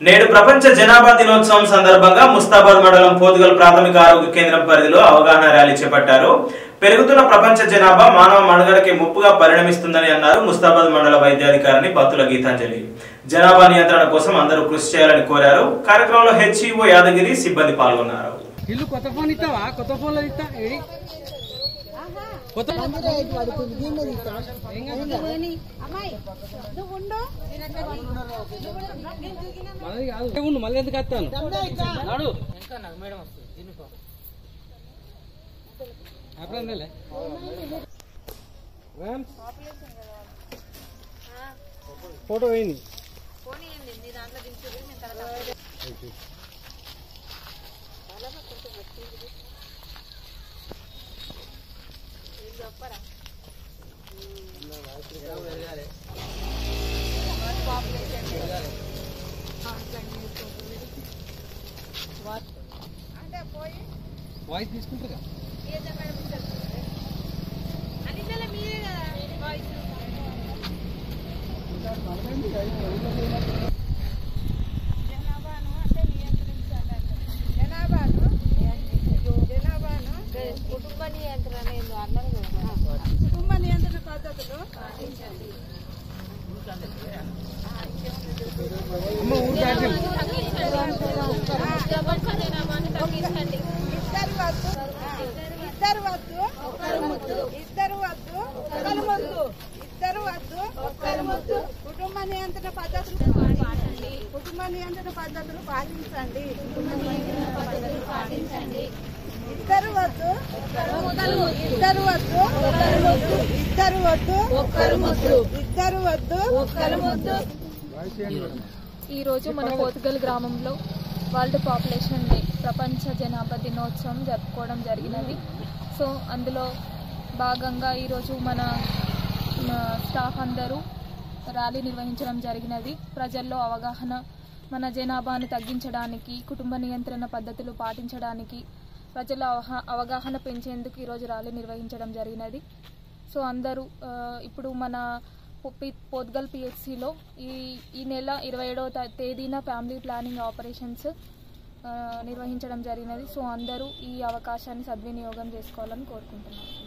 నేడు ప్రపంచ జనాభా దినోత్సవం సందర్భంగా ముస్తాబాద్ మండలం పోతుగల్ ప్రాథమిక ఆరోగ్య కేంద్రం పరిధిలో అవగాహన ర్యాలీ చేపట్టారు పెరుగుతున్న ప్రపంచ జనాభా మానవ మనుగడకి ముప్పుగా పరిణమిస్తుందని అన్నారు ముస్తాబాద్ మండల వైద్యాధికారిని బత్తుల గీతాంజలి జనాభా నియంత్రణ కోసం అందరూ కృషి చేయాలని కోరారు కార్యక్రమంలో హెచ్ఈఓ యాదగిరి సిబ్బంది పాల్గొన్నారు ఇల్లు కొత్త ఫోన్ ఇస్తావా కొత్త ఫోన్ లో ఇస్తా ఏడి కొత్త అమ్మాయి నువ్వు ఉండు మనది కాదు ఏ ఉండు మళ్ళీ ఎందుకు వస్తాను నాడు అట్లా ఫోటో వేయండి వాయిస్ తీసుకుంటారా జనాభాను జనాభాను కుటుంబ నియంత్రణ ఏందో అన్నారు కదా. కుటుంబ నియంత్రణ పద్ధతులు అమ్మ ఊరు దాటి ఇద్దరు వద్దు ఇద్దరు వద్దు ఇద్దరు వద్దు ఒకరు వద్దు ఇద్దరు వద్దు ఒకరు వద్దు కుటుంబ నియంత్రణ పద్ధతులు పాటించండి కుటుంబ నియంత్రణ పద్ధతులు పాటించండి ఇద్దరు వద్దు ఇద్దరు వద్దు ఇద్దరు వద్దు ఒక్కరు వద్దు ఇద్దరు వద్దు ఒక్కరు వద్దు ఈరోజు మన పోతుగల్ గ్రామంలో వరల్డ్ పాపులేషన్ డే ప్రపంచ జనాభా దినోత్సవం జరుపుకోవడం జరిగినది సో అందులో భాగంగా ఈరోజు మన మన స్టాఫ్ అందరూ ర్యాలీ నిర్వహించడం జరిగినది ప్రజల్లో అవగాహన మన జనాభాను తగ్గించడానికి కుటుంబ నియంత్రణ పద్ధతులు పాటించడానికి ప్రజల అవహా- అవగాహన పెంచేందుకు ఈరోజు ర్యాలీ నిర్వహించడం జరిగినది సో అందరూ ఆ, ఇప్పుడు మన పొప్పి- పోత్గల్ పిహెచ్సిలో ఈ ఈ నెల ఇరవై ఏడవ తేదీన ఫ్యామిలీ ప్లానింగ్ ఆపరేషన్స్ ఆ, నిర్వహించడం జరిగినది సో అందరూ ఈ అవకాశాన్ని సద్వినియోగం చేసుకోవాలని కోరుకుంటున్నాను